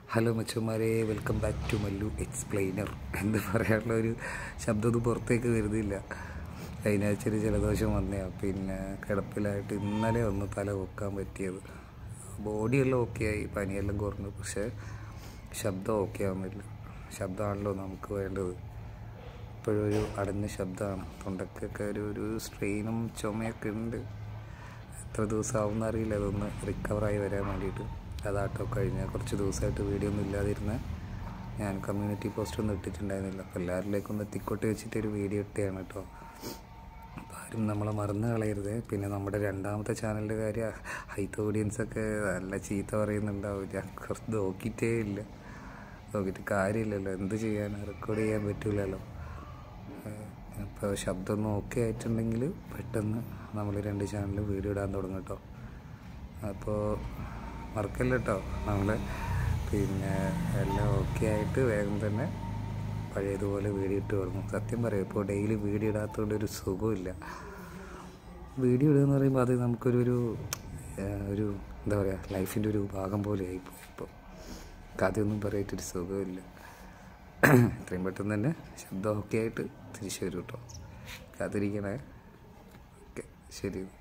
hello മച്ചന്മാരെ welcome back to Mallu explainer എന്ന് പറയാനുള്ള ഒരു ശബ്ദമൊന്നും പുറത്തേക്ക് വരുന്നില്ല കഴിഞ്ഞ ആഴ്ച ഒരു ജലദോഷം വന്നയാ പിന്നെ കിടപ്പിലായിട്ട് ഇന്നലെ ഒന്ന് തല പൊക്കാൻ പറ്റിയത് ബോഡിയെല്ലാം ഓക്കെ ആയി പനിയെല്ലാം കുറഞ്ഞു പക്ഷേ ശബ്ദം ഓക്കെ ആവുന്നില്ല ശബ്ദമാണല്ലോ നമുക്ക് വേണ്ടത് ഇപ്പോഴും ഒരു അടഞ്ഞ ശബ്ദമാണ് തൊണ്ടക്കൊക്കെ ഒരു ഒരു സ്ട്രെയിനും ചുമയൊക്കെ ഉണ്ട് എത്ര ദിവസമാവും അറിയില്ല അതൊന്ന് റിക്കവറായി വരാൻ വേണ്ടിയിട്ട് അതാട്ടോ കഴിഞ്ഞ കുറച്ച് ദിവസമായിട്ട് വീഡിയോ ഒന്നും ഇല്ലാതിരുന്ന ഞാൻ കമ്മ്യൂണിറ്റി പോസ്റ്റ് ഒന്നും ഇട്ടിട്ടുണ്ടായിരുന്നില്ല അപ്പോൾ എല്ലാവരിലേക്കും ഒന്ന് എത്തിക്കോട്ട് വെച്ചിട്ട് ഒരു വീഡിയോ ഇട്ടതാണ് കേട്ടോ അപ്പോൾ ആരും നമ്മളെ മറന്നു കളയരുത് പിന്നെ നമ്മുടെ രണ്ടാമത്തെ ചാനലിൻ്റെ കാര്യം ഹൈത്ത് ഓഡിയൻസൊക്കെ നല്ല ചീത്ത പറയുന്നുണ്ടാവും ഞാൻ കുറച്ച് നോക്കിയിട്ടേ ഇല്ല നോക്കിയിട്ട് കാര്യമില്ലല്ലോ എന്ത് ചെയ്യാൻ റെക്കോർഡ് ചെയ്യാൻ പറ്റില്ലല്ലോ അപ്പോൾ ശബ്ദമൊന്നും ഓക്കെ ആയിട്ടുണ്ടെങ്കിൽ പെട്ടെന്ന് നമ്മൾ രണ്ട് ചാനലിൽ വീഡിയോ ഇടാൻ തുടങ്ങും കേട്ടോ അപ്പോൾ മറക്കല്ല കേട്ടോ നമ്മൾ പിന്നെ എല്ലാം ഓക്കെ ആയിട്ട് വേഗം തന്നെ പഴയതുപോലെ വീഡിയോ ഇട്ട് തുടങ്ങും സത്യം പറയാം ഇപ്പോൾ ഡെയിലി വീഡിയോ ഇടാത്തതുകൊണ്ട് ഒരു സുഖമില്ല വീഡിയോ ഇടുക എന്ന് പറയുമ്പോൾ അത് നമുക്കൊരു ഒരു ഏഹ്, ഒരു എന്താ പറയുക ലൈഫിൻ്റെ ഒരു ഭാഗം പോലെ ആയിപ്പോയി ഇപ്പോൾ കഥയൊന്നും പറയായിട്ടൊരു സുഖമില്ല എത്രയും പെട്ടെന്ന് തന്നെ ശബ്ദം ഓക്കെ ആയിട്ട് തിരിച്ചു വരും കേട്ടോ കാത്തിരിക്കണേ ഓക്കെ ശരി